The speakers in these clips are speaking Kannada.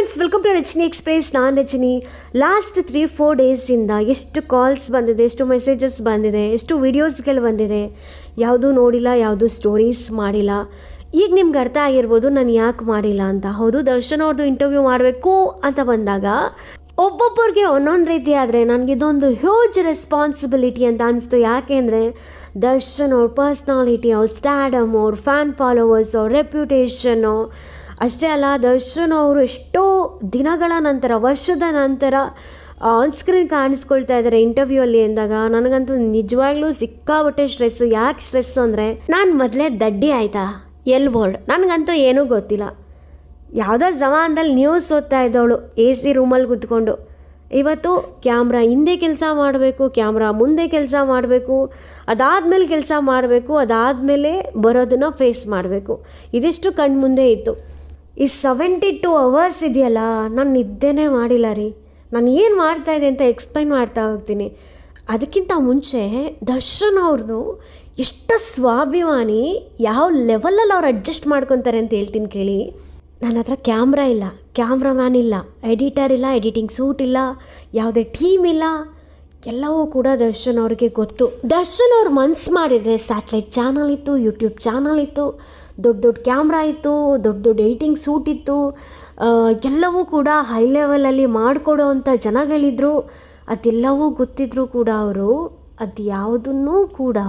friends welcome to Rachani express ನಾನು ರಚನಿ ಲಾಸ್ಟ್ ತ್ರೀ ಫೋರ್ ಡೇಸಿಂದ ಎಷ್ಟು ಕಾಲ್ಸ್ ಬಂದಿದೆ ಎಷ್ಟು ಮೆಸೇಜಸ್ ಬಂದಿದೆ ಎಷ್ಟು ವೀಡಿಯೋಸ್ಗಳು ಬಂದಿದೆ ಯಾವುದೂ ನೋಡಿಲ್ಲ ಯಾವುದೂ ಸ್ಟೋರೀಸ್ ಮಾಡಿಲ್ಲ ಈಗ ನಿಮ್ಗೆ ಅರ್ಥ ಆಗಿರ್ಬೋದು ನಾನು ಯಾಕೆ ಮಾಡಿಲ್ಲ ಅಂತ ಹೌದು ದರ್ಶನ್ ಅವ್ರದ್ದು ಇಂಟರ್ವ್ಯೂ ಮಾಡಬೇಕು ಅಂತ ಬಂದಾಗ ಒಬ್ಬೊಬ್ಬರಿಗೆ ಒಂದೊಂದು ರೀತಿ ಆದರೆ ನನಗೆ ಇದೊಂದು ಹ್ಯೂಜ್ ರೆಸ್ಪಾನ್ಸಿಬಿಲಿಟಿ ಅಂತ ಅನಿಸ್ತು ಯಾಕೆಂದರೆ ದರ್ಶನ್ ಅವ್ರ ಪರ್ಸ್ನಾಲಿಟಿ ಅವ್ರ ಸ್ಟ್ಯಾಡಮ್ ಅವ್ರ ಫ್ಯಾನ್ ಫಾಲೋವರ್ಸ್ ಅವ್ರ ರೆಪ್ಯುಟೇಷನ್ನು ಅಷ್ಟೇ ಅಲ್ಲ ದರ್ಶನ್ ಅವರು ಎಷ್ಟೋ ದಿನಗಳ ನಂತರ ವರ್ಷದ ನಂತರ ಆನ್ ಸ್ಕ್ರೀನ್ ಕಾಣಿಸ್ಕೊಳ್ತಾ ಇದ್ದಾರೆ ಇಂಟರ್ವ್ಯೂ ಅಲ್ಲಿ ಅಂದಾಗ ನನಗಂತೂ ನಿಜವಾಗ್ಲೂ ಸಿಕ್ಕಾಬಟ್ಟೆ ಸ್ಟ್ರೆಸ್ಸು ಯಾಕೆ ಸ್ಟ್ರೆಸ್ಸು ಅಂದರೆ ನಾನು ಮೊದಲೇ ದಡ್ಡಿ ಆಯಿತಾ ಎಲ್ ಬೋರ್ಡ್ ನನಗಂತೂ ಏನೂ ಗೊತ್ತಿಲ್ಲ ಯಾವುದೋ ಜಮಾನದಲ್ಲಿ ನ್ಯೂಸ್ ಓದ್ತಾ ಇದ್ದವಳು ಎ ಸಿ ರೂಮಲ್ಲಿ ಕೂತ್ಕೊಂಡು ಇವತ್ತು ಕ್ಯಾಮ್ರಾ ಹಿಂದೆ ಕೆಲಸ ಮಾಡಬೇಕು ಕ್ಯಾಮ್ರಾ ಮುಂದೆ ಕೆಲಸ ಮಾಡಬೇಕು ಅದಾದಮೇಲೆ ಕೆಲಸ ಮಾಡಬೇಕು ಅದಾದಮೇಲೆ ಬರೋದನ್ನು ಫೇಸ್ ಮಾಡಬೇಕು ಇದಿಷ್ಟು ಕಣ್ಣು ಮುಂದೆ ಇತ್ತು ಈ ಸೆವೆಂಟಿ ಟು ಅವರ್ಸ್ ಇದೆಯಲ್ಲ ನಾನು ನಿದ್ದೆನೇ ಮಾಡಿಲ್ಲ ರೀ ನಾನು ಏನು ಮಾಡ್ತಾಯಿದ್ದೆ ಅಂತ ಎಕ್ಸ್ಪ್ಲೈನ್ ಮಾಡ್ತಾ ಹೋಗ್ತೀನಿ ಅದಕ್ಕಿಂತ ಮುಂಚೆ ದರ್ಶನ್ ಅವ್ರದ್ದು ಎಷ್ಟು ಸ್ವಾಭಿಮಾನಿ ಯಾವ ಲೆವೆಲಲ್ಲಿ ಅವ್ರು ಅಡ್ಜಸ್ಟ್ ಮಾಡ್ಕೊತಾರೆ ಅಂತ ಹೇಳ್ತೀನಿ ಕೇಳಿ ನನ್ನ ಹತ್ರ ಕ್ಯಾಮ್ರಾ ಇಲ್ಲ ಕ್ಯಾಮ್ರಾಮ್ಯಾನ್ ಇಲ್ಲ ಎಡಿಟರ್ ಇಲ್ಲ ಎಡಿಟಿಂಗ್ ಸೂಟ್ ಇಲ್ಲ ಯಾವುದೇ ಟೀಮ್ ಇಲ್ಲ ಎಲ್ಲವೂ ಕೂಡ ದರ್ಶನ್ ಅವ್ರಿಗೆ ಗೊತ್ತು ದರ್ಶನ್ ಅವ್ರು ಮನ್ಸು ಮಾಡಿದರೆ ಸ್ಯಾಟ್ಲೈಟ್ ಚಾನಲ್ ಇತ್ತು ಯೂಟ್ಯೂಬ್ ಚಾನಲ್ ಇತ್ತು ದೊಡ್ಡ ದೊಡ್ಡ ಕ್ಯಾಮ್ರಾ ಇತ್ತು ದೊಡ್ಡ ದೊಡ್ಡ ಎಡಿಟಿಂಗ್ ಸೂಟ್ ಇತ್ತು ಆ, ಎಲ್ಲವೂ ಕೂಡ ಹೈ ಲೆವೆಲಲ್ಲಿ ಮಾಡಿಕೊಡೋ ಅಂಥ ಜನಗಳಿದ್ರು ಅದೆಲ್ಲವೂ ಗೊತ್ತಿದ್ರು ಕೂಡ ಅವರು ಅದು ಯಾವುದನ್ನೂ ಕೂಡ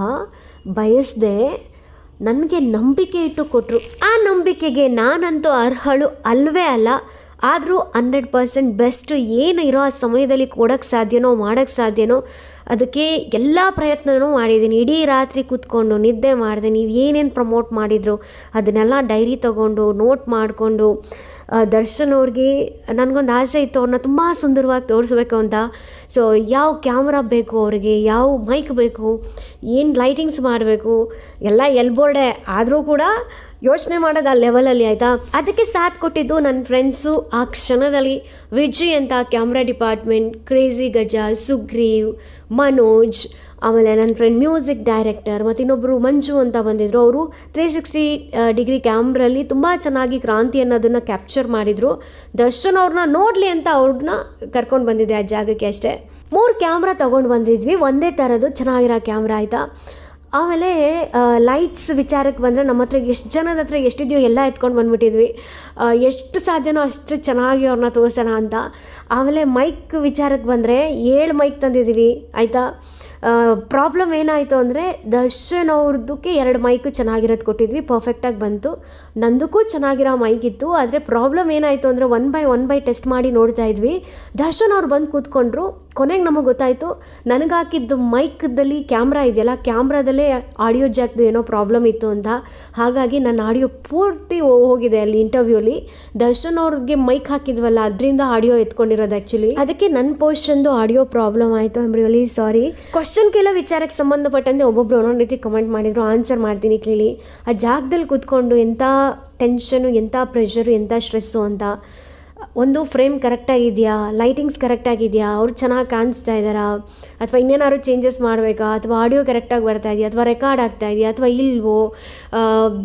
ಬಯಸದೆ ನನಗೆ ನಂಬಿಕೆ ಇಟ್ಟು ಕೊಟ್ಟರು ಆ ನಂಬಿಕೆಗೆ ನಾನಂತೂ ಅರ್ಹಳು ಅಲ್ವೇ ಅಲ್ಲ ಆದರೂ ಹಂಡ್ರೆಡ್ ಪರ್ಸೆಂಟ್ ಬೆಸ್ಟ್ ಏನು ಇರೋ ಆ ಸಮಯದಲ್ಲಿ ಕೊಡೋಕ್ಕೆ ಸಾಧ್ಯನೋ ಮಾಡೋಕ್ಕೆ ಸಾಧ್ಯನೋ ಅದಕ್ಕೆ ಎಲ್ಲ ಪ್ರಯತ್ನನೂ ಮಾಡಿದ್ದೀನಿ ಇಡೀ ರಾತ್ರಿ ಕೂತ್ಕೊಂಡು ನಿದ್ದೆ ಮಾಡಿದೆ ನೀವು ಏನೇನು ಪ್ರಮೋಟ್ ಮಾಡಿದ್ರು ಅದನ್ನೆಲ್ಲ ಡೈರಿ ತೊಗೊಂಡು ನೋಟ್ ಮಾಡಿಕೊಂಡು ದರ್ಶನ್ ಅವ್ರಿಗೆ ನನಗೊಂದು ಆಸೆ ಇತ್ತು ಅವ್ರನ್ನ ತುಂಬ ಸುಂದರವಾಗಿ ತೋರಿಸ್ಬೇಕು ಅಂತ ಸೊ ಯಾವ ಕ್ಯಾಮ್ರಾ ಬೇಕು ಅವ್ರಿಗೆ ಯಾವ ಮೈಕ್ ಬೇಕು ಏನು ಲೈಟಿಂಗ್ಸ್ ಮಾಡಬೇಕು ಎಲ್ಲ ಎಲ್ಬೋರ್ಡೆ ಆದರೂ ಕೂಡ ಯೋಚನೆ ಮಾಡೋದು ಆ ಲೆವೆಲಲ್ಲಿ ಆಯಿತಾ ಅದಕ್ಕೆ ಸಾಥ್ ಕೊಟ್ಟಿದ್ದು ನನ್ನ ಫ್ರೆಂಡ್ಸು ಆ ಕ್ಷಣದಲ್ಲಿ ವಿಜಯ್ ಅಂತ ಕ್ಯಾಮ್ರಾ ಡಿಪಾರ್ಟ್ಮೆಂಟ್ ಕ್ರೇಜಿ ಗಜ ಸುಗ್ರೀವ್ ಮನೋಜ್ ಆಮೇಲೆ ನನ್ನ ಫ್ರೆಂಡ್ ಮ್ಯೂಸಿಕ್ ಡೈರೆಕ್ಟರ್ ಮತ್ತು ಇನ್ನೊಬ್ಬರು ಮಂಜು ಅಂತ ಬಂದಿದ್ದರು ಅವರು ತ್ರೀ ಸಿಕ್ಸ್ಟಿ ಡಿಗ್ರಿ ಕ್ಯಾಮ್ರಲ್ಲಿ ತುಂಬ ಚೆನ್ನಾಗಿ ಕ್ರಾಂತಿ ಅನ್ನೋದನ್ನು ಕ್ಯಾಪ್ಚರ್ ಮಾಡಿದರು ದರ್ಶನ್ ಅವ್ರನ್ನ ನೋಡಲಿ ಅಂತ ಅವ್ರನ್ನ ಕರ್ಕೊಂಡು ಬಂದಿದ್ದೆ ಆ ಜಾಗಕ್ಕೆ ಅಷ್ಟೇ ಮೂರು ಕ್ಯಾಮ್ರಾ ತೊಗೊಂಡು ಬಂದಿದ್ವಿ ಒಂದೇ ಥರದ್ದು ಚೆನ್ನಾಗಿರೋ ಕ್ಯಾಮ್ರಾ ಆಯಿತಾ ಆಮೇಲೆ ಲೈಟ್ಸ್ ವಿಚಾರಕ್ಕೆ ಬಂದರೆ ನಮ್ಮ ಹತ್ರ ಎಷ್ಟು ಜನದ ಹತ್ರ ಎಷ್ಟಿದೆಯೋ ಎಲ್ಲ ಎತ್ಕೊಂಡು ಬಂದ್ಬಿಟ್ಟಿದ್ವಿ ಆ, ಎಷ್ಟು ಸಾಧ್ಯನೋ ಅಷ್ಟು ಚೆನ್ನಾಗಿ ಅವ್ರನ್ನ ತೋರಿಸೋಣ ಅಂತ ಆಮೇಲೆ ಮೈಕ್ ವಿಚಾರಕ್ಕೆ ಬಂದರೆ ಏಳು ಮೈಕ್ ತಂದಿದ್ದೀವಿ ಆಯಿತಾ ಪ್ರಾಬ್ಲಮ್ ಏನಾಯಿತು ಅಂದರೆ ದರ್ಶನ್ ಅವ್ರದ್ದಕ್ಕೆ ಎರಡು ಮೈಕು ಚೆನ್ನಾಗಿರೋದು ಕೊಟ್ಟಿದ್ವಿ ಪರ್ಫೆಕ್ಟಾಗಿ ಬಂತು ನಂದಕ್ಕೂ ಚೆನ್ನಾಗಿರೋ ಮೈಕ್ ಇತ್ತು ಆದರೆ ಪ್ರಾಬ್ಲಮ್ ಏನಾಯಿತು ಅಂದರೆ one by one by test ಮಾಡಿ ನೋಡ್ತಾ ಇದ್ವಿ ದರ್ಶನ್ ಅವ್ರು ಬಂದು ಕೂತ್ಕೊಂಡ್ರು ಕೊನೆಗೆ ನಮಗೆ ಗೊತ್ತಾಯಿತು ನನಗೆ ಹಾಕಿದ್ದು ಮೈಕ್ದಲ್ಲಿ ಕ್ಯಾಮ್ರಾ ಇದೆಯಲ್ಲ ಕ್ಯಾಮ್ರಾದಲ್ಲೇ ಆಡಿಯೋ ಜಾಕ್ದು ಏನೋ ಪ್ರಾಬ್ಲಮ್ ಇತ್ತು ಅಂತ ಹಾಗಾಗಿ ನನ್ನ ಆಡಿಯೋ ಪೂರ್ತಿ ಹೋ- ಹೋಗಿದೆ ಅಲ್ಲಿ ಇಂಟರ್ವ್ಯೂಲಿ ದರ್ಶನ್ ಅವ್ರಿಗೆ ಮೈಕ್ ಹಾಕಿದ್ವಲ್ಲ ಅದರಿಂದ ಆಡಿಯೋ ಎತ್ಕೊಂಡಿರೋದು ಆ್ಯಕ್ಚುಲಿ ಅದಕ್ಕೆ ನನ್ನ ಪೋರ್ಷನ್ದು ಆಡಿಯೋ ಪ್ರಾಬ್ಲಮ್ ಆಯಿತು ಐಮ್ ರಿಯಲಿ ಸಾರಿ ಕ್ವಶನ್ ಕೇಳೋ ವಿಚಾರಕ್ಕೆ ಸಂಬಂಧಪಟ್ಟಂತೆ ಒಬ್ಬೊಬ್ರು ಒಂದೊಂದು ರೀತಿ ಕಮೆಂಟ್ ಮಾಡಿದ್ರು ಆನ್ಸರ್ ಮಾಡ್ತೀನಿ ಕೇಳಿ ಆ ಜಾಗದಲ್ಲಿ ಕೂತ್ಕೊಂಡು ಎಂಥ ಟೆನ್ಷನು ಎಂಥ ಪ್ರೆಷರು ಎಂಥ ಸ್ಟ್ರೆಸ್ಸು ಅಂತ ಒಂದು ಫ್ರೇಮ್ ಕರೆಕ್ಟಾಗಿದೆಯಾ ಲೈಟಿಂಗ್ಸ್ ಕರೆಕ್ಟಾಗಿದೆಯಾ ಅವ್ರು ಚೆನ್ನಾಗಿ ಕಾಣಿಸ್ತಾ ಇದ್ದಾರಾ ಅಥವಾ ಇನ್ನೇನಾದ್ರು ಚೇಂಜಸ್ ಮಾಡಬೇಕಾ ಅಥವಾ ಆಡಿಯೋ ಕರೆಕ್ಟಾಗಿ ಬರ್ತಾ ಇದೆಯಾ ಅಥವಾ ರೆಕಾರ್ಡ್ ಆಗ್ತಾ ಇದೆಯಾ ಅಥವಾ ಇಲ್ವೋ ಆ,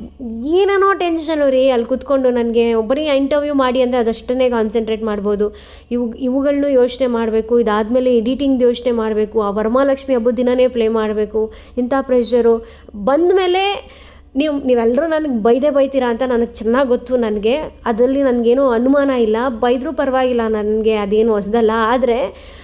ಏನೇನೋ ಟೆನ್ಷನು ರೀ ಅಲ್ಲಿ ಕೂತ್ಕೊಂಡು ನನಗೆ ಬರೀ ಇಂಟರ್ವ್ಯೂ ಮಾಡಿ ಅಂದರೆ ಅದಷ್ಟನ್ನೇ ಕಾನ್ಸಂಟ್ರೇಟ್ ಮಾಡ್ಬೋದು ಇವು ಇವುಗಳನ್ನೂ ಯೋಚನೆ ಮಾಡಬೇಕು ಇದಾದಮೇಲೆ ಎಡಿಟಿಂಗ್ ಯೋಚನೆ ಮಾಡಬೇಕು ಆ ವರಮಹಾಲಕ್ಷ್ಮಿ ಹಬ್ಬದ ದಿನನೇ ಪ್ಲೇ ಮಾಡಬೇಕು ಇಂಥ ಪ್ರೆಷರು ಬಂದ ಮೇಲೆ ನೀವು ನೀವೆಲ್ಲರೂ ನನಗೆ ಬೈದೇ ಬೈತೀರಾ ಅಂತ ನನಗೆ ಚೆನ್ನಾಗಿ ಗೊತ್ತು ನನಗೆ ಅದರಲ್ಲಿ ನನಗೇನು ಅನುಮಾನ ಇಲ್ಲ ಬೈದರೂ ಪರವಾಗಿಲ್ಲ ನನಗೆ ಅದೇನು ಹೊಸ್ದಲ್ಲ ಆದರೆ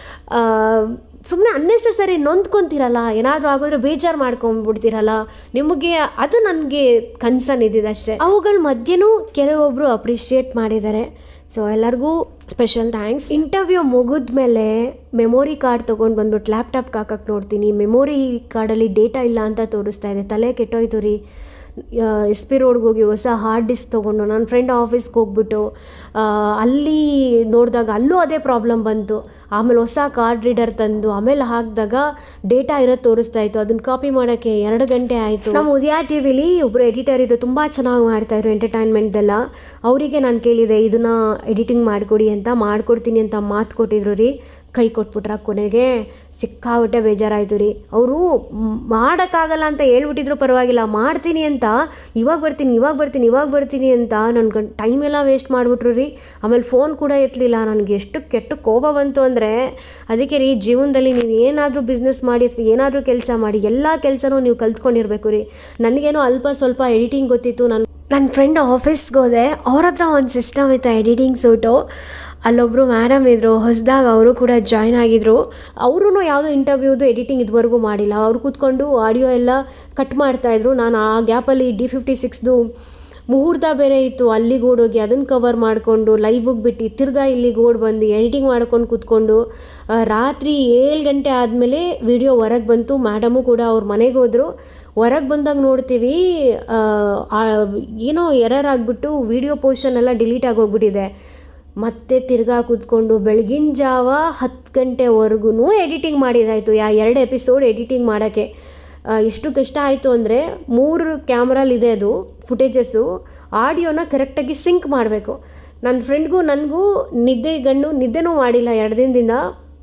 ಸುಮ್ಮನೆ ಅನ್ನೆಸೆಸರಿ ನೊಂದ್ಕೊತೀರಲ್ಲ ಏನಾದರೂ ಆಗೋದ್ರೆ ಬೇಜಾರು ಮಾಡ್ಕೊಂಡ್ಬಿಡ್ತೀರಲ್ಲ ನಿಮಗೆ ಅದು ನನಗೆ ಕನ್ಸರ್ನ್ ಇದ್ದಿದ್ದು ಅಷ್ಟೇ ಅವುಗಳ ಮಧ್ಯೆನೂ ಕೆಲವೊಬ್ಬರು ಅಪ್ರಿಷಿಯೇಟ್ ಮಾಡಿದ್ದಾರೆ ಸೊ ಎಲ್ಲರಿಗೂ ಸ್ಪೆಷಲ್ ಥ್ಯಾಂಕ್ಸ್ ಇಂಟರ್ವ್ಯೂ ಮುಗಿದ್ಮೇಲೆ ಮೆಮೊರಿ ಕಾರ್ಡ್ ತೊಗೊಂಡು ಬಂದ್ಬಿಟ್ಟು ಲ್ಯಾಪ್ಟಾಪ್ಗೆ ಹಾಕಕ್ಕೆ ನೋಡ್ತೀನಿ ಮೆಮೊರಿ ಕಾರ್ಡಲ್ಲಿ ಡೇಟಾ ಇಲ್ಲ ಅಂತ ತೋರಿಸ್ತಾ ಇದೆ ತಲೆ ಕೆಟ್ಟೋಯ್ತು ರೀ ಎಸ್ ಪಿ ರೋಡ್ಗೆ ಹೋಗಿ ಹೊಸ ಹಾರ್ಡ್ ಡಿಸ್ಕ್ ತೊಗೊಂಡು ನನ್ನ ಫ್ರೆಂಡ್ ಆಫೀಸ್ಗೆ ಹೋಗ್ಬಿಟ್ಟು ಆ, ಅಲ್ಲಿ ನೋಡಿದಾಗ ಅಲ್ಲೂ ಅದೇ ಪ್ರಾಬ್ಲಮ್ ಬಂತು ಆಮೇಲೆ ಹೊಸ ಕಾರ್ಡ್ ರೀಡರ್ ತಂದು ಆಮೇಲೆ ಹಾಕಿದಾಗ ಡೇಟಾ ಇರೋದು ತೋರಿಸ್ತಾ ಇತ್ತು ಅದನ್ನ ಕಾಪಿ ಮಾಡೋಕ್ಕೆ ಎರಡು ಗಂಟೆ ಆಯಿತು ನಮ್ಮ ಉದಯ ಟಿ ವಿಲಿ ಒಬ್ಬರು ಎಡಿಟರ್ ಇದ್ರು ತುಂಬ ಚೆನ್ನಾಗಿ ಮಾಡ್ತಾಯಿದ್ರು ಎಂಟರ್ಟೈನ್ಮೆಂಟ್ದೆಲ್ಲ ಅವರಿಗೆ ನಾನು ಕೇಳಿದೆ ಇದನ್ನು ಎಡಿಟಿಂಗ್ ಮಾಡಿಕೊಡಿ ಅಂತ ಮಾಡಿಕೊಡ್ತೀನಿ ಅಂತ ಮಾತು ಕೊಟ್ಟಿದ್ರು ರೀ ಕೈ ಕೊಟ್ಬಿಟ್ರ ಕೊನೆಗೆ ಸಿಕ್ಕಾಬಿಟ್ಟೆ ಬೇಜಾರಾಯಿತು ರೀ ಅವರು ಮಾಡೋಕ್ಕಾಗಲ್ಲ ಅಂತ ಹೇಳ್ಬಿಟ್ಟಿದ್ರು ಪರವಾಗಿಲ್ಲ ಮಾಡ್ತೀನಿ ಅಂತ ಇವಾಗ ಬರ್ತೀನಿ ಇವಾಗ ಬರ್ತೀನಿ ಇವಾಗ ಬರ್ತೀನಿ ಅಂತ ನನ್ನ ಟೈಮ್ ಎಲ್ಲ ವೇಸ್ಟ್ ಮಾಡಿಬಿಟ್ರು ರೀ ಆಮೇಲೆ ಫೋನ್ ಕೂಡ ಎತ್ತಲಿಲ್ಲ ನನಗೆ ಎಷ್ಟು ಕೆಟ್ಟ ಕೋಪ ಬಂತು ಅಂದರೆ ಅದಕ್ಕೆ ರೀ ಜೀವನದಲ್ಲಿ ನೀವು ಏನಾದರೂ ಬಿಸ್ನೆಸ್ ಮಾಡಿ ಅಥವಾ ಏನಾದರೂ ಕೆಲಸ ಮಾಡಿ ಎಲ್ಲ ಕೆಲಸನೂ ನೀವು ಕಲ್ತ್ಕೊಂಡಿರ್ಬೇಕು ರೀ ನನಗೇನೋ ಅಲ್ಪ ಸ್ವಲ್ಪ ಎಡಿಟಿಂಗ್ ಗೊತ್ತಿತ್ತು ನಾನು ನನ್ನ ಫ್ರೆಂಡ್ ಆಫೀಸ್ಗೆ ಹೋದೆ ಅವ್ರ ಹತ್ರ ಒಂದು ಸಿಸ್ಟಮ್ ಇತ್ತು ಎಡಿಟಿಂಗ್ ಸೂಟು ಅಲ್ಲೊಬ್ಬರು ಮೇಡಮ್ ಇದ್ದರು ಹೊಸದಾಗ ಅವರು ಕೂಡ ಜಾಯ್ನ್ ಆಗಿದ್ರು ಅವರು ಯಾವುದೋ ಇಂಟರ್ವ್ಯೂದು ಎಡಿಟಿಂಗ್ ಇದುವರೆಗೂ ಮಾಡಿಲ್ಲ ಅವ್ರು ಕೂತ್ಕೊಂಡು ಆಡಿಯೋ ಎಲ್ಲ ಕಟ್ ಮಾಡ್ತಾಯಿದ್ರು ನಾನು ಆ ಗ್ಯಾಪಲ್ಲಿ ಡಿ ಫಿಫ್ಟಿ ಸಿಕ್ಸ್ದು ಮುಹೂರ್ತ ಬೇರೆ ಇತ್ತು ಅಲ್ಲಿಗೆ ಓಡೋಗಿ ಅದನ್ನು ಕವರ್ ಮಾಡಿಕೊಂಡು ಲೈವಿಗೆ ಬಿಟ್ಟು ತಿರ್ಗಾ ಇಲ್ಲಿಗೆ ಓಡಿ ಬಂದು ಎಡಿಟಿಂಗ್ ಮಾಡ್ಕೊಂಡು ಕೂತ್ಕೊಂಡು ಆ, ರಾತ್ರಿ ಏಳು ಗಂಟೆ ಆದಮೇಲೆ ವಿಡಿಯೋ ಹೊರಗೆ ಬಂತು ಮೇಡಮು ಕೂಡ ಅವ್ರ ಮನೆಗೆ ಹೋದರು ಹೊರಗೆ ಬಂದಾಗ ನೋಡ್ತೀವಿ ಆ, ಆ, ಏನೋ ಎರರ್ ಆಗಿಬಿಟ್ಟು ವಿಡಿಯೋ ಪೋರ್ಷನ್ ಎಲ್ಲ ಡಿಲೀಟ್ ಆಗಿ ಹೋಗ್ಬಿಟ್ಟಿದೆ ಮತ್ತೆ ತಿರ್ಗಾ ಕೂತ್ಕೊಂಡು ಬೆಳಗಿನ ಜಾವ ಹತ್ತು ಗಂಟೆವರೆಗೂ ಎಡಿಟಿಂಗ್ ಮಾಡಿದಾಯಿತು ಯಾ ಎರಡು ಎಪಿಸೋಡ್ ಎಡಿಟಿಂಗ್ ಮಾಡೋಕ್ಕೆ ಆ, ಎಷ್ಟು ಕಷ್ಟ ಆಯಿತು ಅಂದರೆ ಮೂರು ಕ್ಯಾಮ್ರಲ್ಲಿದೆ ಅದು ಫುಟೇಜಸ್ಸು ಆಡಿಯೋನ ಕರೆಕ್ಟಾಗಿ ಸಿಂಕ್ ಮಾಡಬೇಕು ನನ್ನ ಫ್ರೆಂಡ್ಗೂ ನನಗೂ ನಿದ್ದೆ ಗಣ್ಣು ನಿದ್ದೆನೂ ಮಾಡಿಲ್ಲ ಎರಡು ದಿನದಿಂದ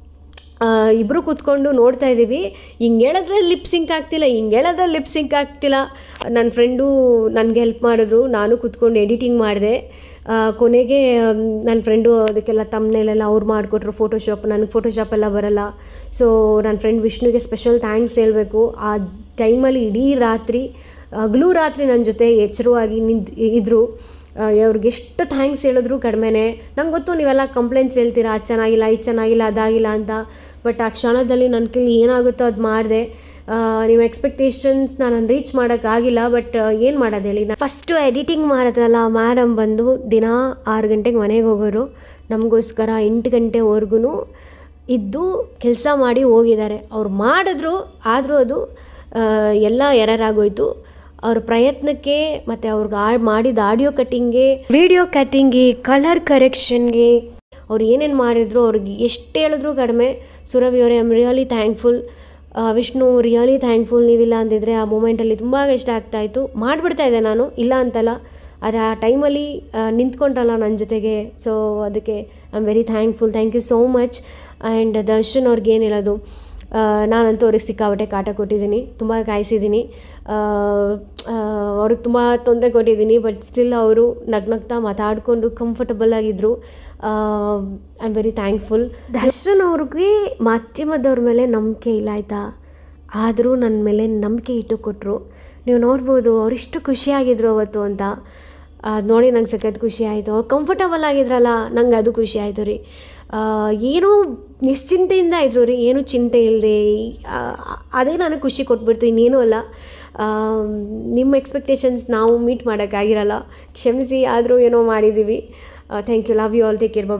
ಇಬ್ಬರು ಕೂತ್ಕೊಂಡು ನೋಡ್ತಾ ಇದ್ದೀವಿ ಹಿಂಗೆ ಹೇಳಿದ್ರೆ ಲಿಪ್ ಸಿಂಕ್ ಆಗ್ತಿಲ್ಲ ಹಿಂಗೆ ಹೇಳಿದ್ರೆ ಲಿಪ್ ಸಿಂಕ್ ಆಗ್ತಿಲ್ಲ ನನ್ನ ಫ್ರೆಂಡು ನನಗೆ ಹೆಲ್ಪ್ ಮಾಡಿದ್ರು ನಾನು ಕೂತ್ಕೊಂಡು ಎಡಿಟಿಂಗ್ ಮಾಡಿದೆ ಕೊನೆಗೆ ನನ್ನ ಫ್ರೆಂಡು ಅದಕ್ಕೆಲ್ಲ ತಮ್ಮನೇಲೆಲ್ಲ ಅವ್ರು ಮಾಡಿಕೊಟ್ರು ಫೋಟೋಶಾಪ್ ನನಗೆ ಫೋಟೋಶಾಪ್ ಎಲ್ಲ ಬರಲ್ಲ ಸೊ ನನ್ನ ಫ್ರೆಂಡ್ ವಿಷ್ಣುಗೆ ಸ್ಪೆಷಲ್ ಥ್ಯಾಂಕ್ಸ್ ಹೇಳಬೇಕು ಆ ಟೈಮಲ್ಲಿ ಇಡೀ ರಾತ್ರಿ ಹಗಲು ರಾತ್ರಿ ನನ್ನ ಜೊತೆ ಎಚ್ಚರವಾಗಿ ನಿಂತು ಇದ್ದರು ಅವ್ರಿಗೆ ಎಷ್ಟು ಥ್ಯಾಂಕ್ಸ್ ಹೇಳಿದ್ರು ಕಡಿಮೆನೇ ನಂಗೆ ಗೊತ್ತು ನೀವೆಲ್ಲ ಕಂಪ್ಲೇಂಟ್ಸ್ ಹೇಳ್ತೀರಾ ಅದು ಚೆನ್ನಾಗಿಲ್ಲ ಇದು ಚೆನ್ನಾಗಿಲ್ಲ ಅದಾಗಿಲ್ಲ ಅಂತ ಬಟ್ ಆ ಕ್ಷಣದಲ್ಲಿ ನನ್ನ ಕೈಲಿ ಏನಾಗುತ್ತೋ ಅದು ಮಾಡಿದೆ ನಿಮ್ಮ ಎಕ್ಸ್ಪೆಕ್ಟೇಷನ್ಸ್ನ ನಾನು ರೀಚ್ ಮಾಡೋಕ್ಕಾಗಿಲ್ಲ ಬಟ್ ಏನು ಮಾಡೋದು ಹೇಳಿ ಫಸ್ಟು ಎಡಿಟಿಂಗ್ ಮಾಡಿದ್ರಲ್ಲ ಮೇಡಮ್ ಬಂದು ದಿನ ಆರು ಗಂಟೆಗೆ ಮನೆಗೆ ಹೋಗೋರು ನಮಗೋಸ್ಕರ ಎಂಟು ಗಂಟೆವರೆಗೂ ಇದ್ದು ಕೆಲಸ ಮಾಡಿ ಹೋಗಿದ್ದಾರೆ ಅವ್ರು ಮಾಡಿದ್ರು ಆದರೂ ಅದು ಆ, ಎಲ್ಲ ಎರರಾಗೋಯ್ತು ಅವ್ರ ಪ್ರಯತ್ನಕ್ಕೆ ಮತ್ತು ಅವ್ರಿಗೆ ಆ ಮಾಡಿದ ಆಡಿಯೋ ಕಟ್ಟಿಂಗ್ಗೆ ವಿಡಿಯೋ ಕಟ್ಟಿಂಗ್ಗೆ ಕಲರ್ ಕರೆಕ್ಷನ್ಗೆ ಅವ್ರು ಏನೇನು ಮಾಡಿದ್ರು ಅವ್ರಿಗೆ ಎಷ್ಟು ಹೇಳಿದ್ರು ಕಡಿಮೆ ಸುರಭಿ ಅವರೇ I'm really thankful Vishnu really thankful ನೀವಿಲ್ಲ ಅಂದಿದ್ರೆ ಆ ಮೂಮೆಂಟಲ್ಲಿ ತುಂಬ ಇಷ್ಟ ಆಗ್ತಾಯಿತ್ತು ಮಾಡಿಬಿಡ್ತಾ ಇದ್ದೆ ನಾನು ಇಲ್ಲ ಅಂತಲ್ಲ ಆದರೆ ಆ ಟೈಮಲ್ಲಿ ನಿಂತ್ಕೊಂಡ್ರಲ್ಲ ನನ್ನ ಜೊತೆಗೆ ಸೊ ಅದಕ್ಕೆ I am very thankful thank you so much and Darshan ಅವ್ರಿಗೆ ಏನು ಹೇಳೋದು ಆ, ನಾನಂತೂ ಅವ್ರಿಗೆ ಸಿಕ್ಕಾಬಟ್ಟೆ ಕಾಟ ಕೊಟ್ಟಿದ್ದೀನಿ ತುಂಬ ಕಾಯಿಸಿದ್ದೀನಿ ಅವ್ರಿಗೆ ತುಂಬ ತೊಂದರೆ ಕೊಟ್ಟಿದ್ದೀನಿ ಬಟ್ ಸ್ಟಿಲ್ ಅವರು ನಗ್ನಗ್ತಾ ಮಾತಾಡಿಕೊಂಡು ಕಂಫರ್ಟಬಲ್ ಆಗಿದ್ದರು I am very thankful Darshan ಅವ್ರಿಗೆ ಮಾಧ್ಯಮದವ್ರ ಮೇಲೆ ನಂಬಿಕೆ ಇಲ್ಲ ಆಯಿತಾ ಆದರೂ ನನ್ನ ಮೇಲೆ ನಂಬಿಕೆ ಇಟ್ಟು ಕೊಟ್ಟರು ನೀವು ನೋಡ್ಬೋದು ಅವರಿಷ್ಟು ಖುಷಿಯಾಗಿದ್ರು ಅವತ್ತು ಅಂತ ಅದು ನೋಡಿ ನಂಗೆ ಸಖತ್ ಖುಷಿ ಆಯಿತು ಅವ್ರು ಕಂಫರ್ಟಬಲ್ ಆಗಿದ್ರಲ್ಲ ನಂಗೆ ಅದು ಖುಷಿ ಆಯಿತು ರೀ ಆ, ಏನೋ ನಿಶ್ಚಿಂತೆಯಿಂದ ಇದ್ರು ರೀ ಏನೂ ಚಿಂತೆ ಇಲ್ಲದೆ ಅದೇ ನನಗೆ ಖುಷಿ ಕೊಟ್ಬಿಡ್ತು ಇನ್ನೇನೂ ಅಲ್ಲ ಆ, ನಿಮ್ಮ ಎಕ್ಸ್ಪೆಕ್ಟೇಷನ್ಸ್ ನಾವು ಮೀಟ್ ಮಾಡೋಕ್ಕಾಗಿರಲ್ಲ ಕ್ಷಮಿಸಿ ಆದರೂ ಏನೋ ಮಾಡಿದ್ದೀವಿ thank you love you all take care